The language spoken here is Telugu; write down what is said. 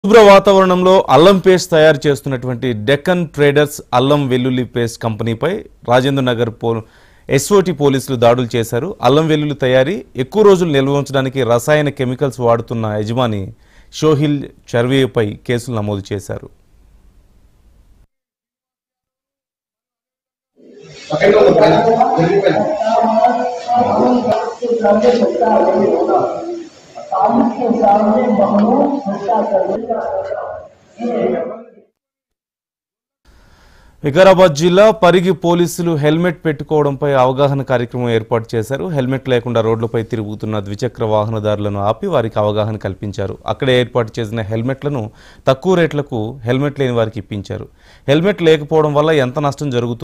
శుభ్ర వాతావరణంలో అల్లం పేస్ట్ తయారు చేస్తున్నటువంటి డెక్కన్ ట్రేడర్స్ అల్లం వెల్లుల్లి పేస్ట్ కంపెనీపై రాజేంద్ర నగర్ పో ఎస్ఓటి పోలీసులు దాడులు చేశారు అల్లం వెల్లుల్లి తయారీ ఎక్కువ రోజులు నిల్వ ఉంచడానికి రసాయన కెమికల్స్ వాడుతున్న యజమాని షోహిల్ చర్వేపై కేసులు నమోదు చేశారు के सामने बहनों छुट्टा करने వికారాబాద్ జిల్లా పరిగి పోలీసులు హెల్మెట్ పెట్టుకోవడంపై అవగాహన కార్యక్రమం ఏర్పాటు చేశారు హెల్మెట్ లేకుండా రోడ్లపై తిరుగుతున్న ద్విచక్ర వాహనదారులను ఆపి వారికి అవగాహన కల్పించారు అక్కడే ఏర్పాటు చేసిన హెల్మెట్లను తక్కువ రేట్లకు హెల్మెట్ లేని వారికి ఇప్పించారు హెల్మెట్ లేకపోవడం వల్ల ఎంత నష్టం జరుగుతుంది